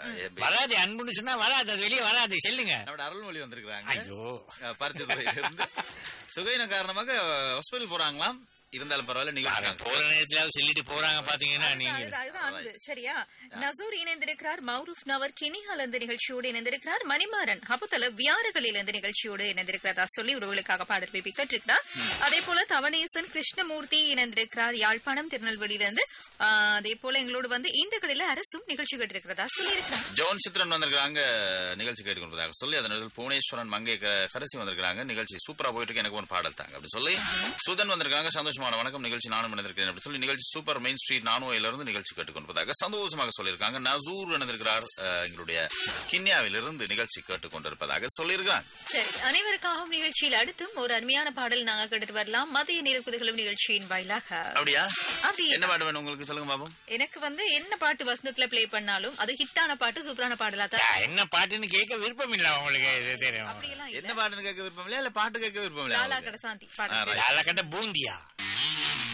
வராது அன்புன்னு சொன்னா வராது அது வெளியே வராது செல்லுங்க நம்மட அருள்மொழி வந்திருக்கிறாங்க ஐயோ பரிச்சத்துறையில இருந்து சுகையின காரணமாக ஹாஸ்பிட்டல் போறாங்களாம் இருந்தாலும் பரவாயில்ல நிகழ்ச்சி பாருங்க, போற நேரத்துல சொல்லிட்டு போறாங்க பாத்தீங்கன்னா நீங்க அதுதான், அதுதான் அன்பு சரியா நசூர் இணைந்திருக்கிறார் மௌரூப் நவர் கினிஹால் இருந்த நிகழ்ச்சியோடு இணைந்திருக்கிறார் மணிமாறன் அபுதல வியாறுகளில் இருந்த நிகழ்ச்சியோடு இணைந்திருக்கிறதா சொல்லி உறவுகளுக்காக பாடல் பேபி கேட்டிருக்கிறார் அதே போல தவனேசன் கிருஷ்ணமூர்த்தி இணைந்திருக்கிறார் யாழ்ப்பாணம் திருநெல்வேலியிலிருந்து ஆஹ், அதே போல எங்களோடு வந்து இந்த கடையில அரசும் நிகழ்ச்சி கேட்டிருக்கிறதா சொல்லியிருக்கிறார் ஜோன் சித்ரன் வந்திருக்காங்க நிகழ்ச்சி கேட்டுக்கொண்டதாக சொல்லி அதன் புவனேஸ்வரன் மங்கை க- கரசி வந்திருக்காங்க நிகழ்ச்சி சூப்பரா போயிட்டு இருக்கு எனக்கு ஒரு பாடல் தாங்க அப்படி சொல்லி சுதன் வந்திருக்காங்க சந்தோஷமான வணக்கம் நிகழ்ச்சி நானும் இணைந்திருக்கிறேன் அப்படி சொல்லி நிகழ்ச்சி சூப்பர் மெயின் ஸ்ட்ரீட் நானுவையில இருந்து நிகழ்ச்சி கேட்டுக்கொண்டிருப்பதாக சந்தோஷமாக சொல்லியிருக்காங்க நசூர் இணைந்திருக்கிறார் அஹ், எங்களுடைய கிண்ணியாவிலிருந்து நிகழ்ச்சி கேட்டுக்கொண்டிருப்பதாக சொல்லியிருக்காங்க சரி அனைவருக்காகவும் நிகழ்ச்சியில் அடுத்தும் ஒரு அருமையான பாடல் நாங்க கேட்டுட்டு வரலாம் மதிய நிரப்புதலும் நிகழ்ச்சியின் வாயிலாக அப்படியா அப்படி என்ன பாட்டு வேணும் உங்களுக்கு சொல்லுங்க பாப்போம் எனக்கு வந்து என்ன பாட்டு வசந்தத்துல ப்ளே பண்ணாலும் அது ஹிட்டான பாட்டு சூப்பரான பாடலா தான் ஆ, என்ன பாட்டுன்னு கேட்க விருப்பம் இல்ல உங்களுக்கு இது தெரியும் அப்படியெல்லாம் என்ன இல்ல பாட்டுன்னு கேட்க விருப்பம் இல்லையா இல்ல பாட்டு கேட்க விருப்பம் இல்லையா லாலா உங்களுக்கு? கடசாந்தி ஆ, பாடல் right. லாலக்கட்ட பூந்தியா